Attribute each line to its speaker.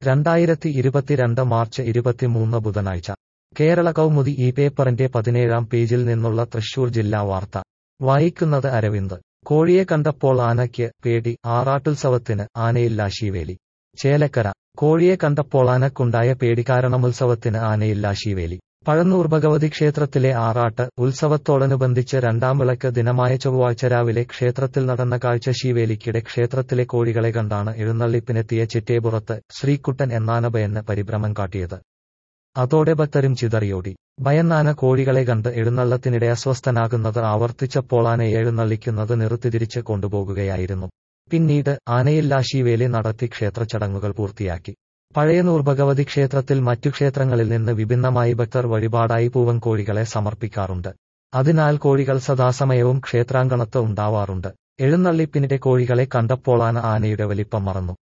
Speaker 1: രണ്ടായിരത്തി ഇരുപത്തിരണ്ട് മാർച്ച് ഇരുപത്തിമൂന്ന് ബുധനാഴ്ച കേരള കൗമുദി ഈ പേപ്പറിന്റെ പതിനേഴാം പേജിൽ നിന്നുള്ള തൃശൂർ ജില്ലാ വാർത്ത വായിക്കുന്നത് അരവിന്ദ് കോഴിയെ കണ്ടപ്പോൾ ആനയ്ക്ക് പേടി ആറാട്ടുത്സവത്തിന് ആനയില്ല ശീവേലി ചേലക്കര കോഴിയെ കണ്ടപ്പോൾ ആനക്കുണ്ടായ പേടി കാരണമുത്സവത്തിന് ആനയില്ല ശീവേലി പഴന്നൂർ ഭഗവതി ക്ഷേത്രത്തിലെ ആറാട്ട് ഉത്സവത്തോടനുബന്ധിച്ച് രണ്ടാം വിളക്ക് ദിനമായ ചൊവ്വാഴ്ച രാവിലെ ക്ഷേത്രത്തിൽ നടന്ന കാഴ്ച ശീവേലിക്കിടെ ക്ഷേത്രത്തിലെ കോഴികളെ കണ്ടാണ് എഴുന്നള്ളിപ്പിനെത്തിയ ചിറ്റേപുറത്ത് ശ്രീകുട്ടൻ എന്നാനഭയന്ന് പരിഭ്രമം കാട്ടിയത് അതോടെ ഭക്തരും ചിതറിയോടി ഭയന്നാന കോഴികളെ കണ്ട് എഴുന്നള്ളത്തിനിടെ അസ്വസ്ഥനാകുന്നത് ആവർത്തിച്ചപ്പോൾ ആനയെ എഴുന്നള്ളിക്കുന്നത് നിർത്തിതിരിച്ച് കൊണ്ടുപോകുകയായിരുന്നു പിന്നീട് ആനയില്ലാ ശീവേലി നടത്തി ക്ഷേത്രചടങ്ങുകൾ പൂർത്തിയാക്കി പഴയനൂർ ഭഗവതി ക്ഷേത്രത്തിൽ മറ്റു ക്ഷേത്രങ്ങളിൽ നിന്ന് വിഭിന്നമായി ഭക്തർ വഴിപാടായി പൂവൻ കോഴികളെ സമർപ്പിക്കാറുണ്ട് അതിനാൽ കോഴികൾ സദാസമയവും ക്ഷേത്രാങ്കണത്ത് ഉണ്ടാവാറുണ്ട് എഴുന്നള്ളിപ്പിനിടെ കോഴികളെ കണ്ടപ്പോളാണ് ആനയുടെ വലിപ്പം മറന്നു